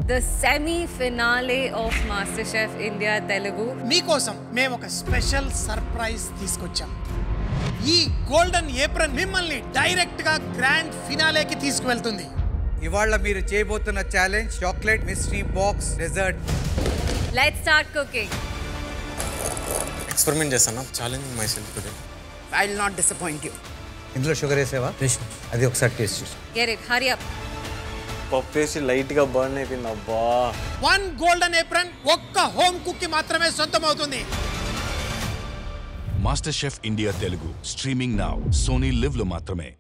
the semi finale of MasterChef India Telugu. మీకోసం మేము ఒక స్పెషల్ సర్ప్రైజ్ తీసుకొచ్చాం ఈ గోల్డెన్ ఏప్రిల్ మిమ్మల్ని డైరెక్ట్ గా గ్రాండ్ ఫినాలేకి తీసుకువెళ్తుంది ఇవాళ మీరు చేయబోతున్న challenge chocolate mystery box dessert Let's start cooking. Experiment చేస్తాను challenging myself today I will not disappoint you ఇందులో షుగర్ వేసావా అది ఒకసారి టేస్ట్ చూసి Get it, hurry up. పప్పు వేసి లైట్గా బర్న్ అయిపోయింది అబ్బా వన్ గోల్డెన్ ఏప్రిల్ ఒక్క హోమ్ కుక్ కి మాత్రమే సొంతం అవుతుంది master chef India Telugu streaming now Sony Liv లో మాత్రమే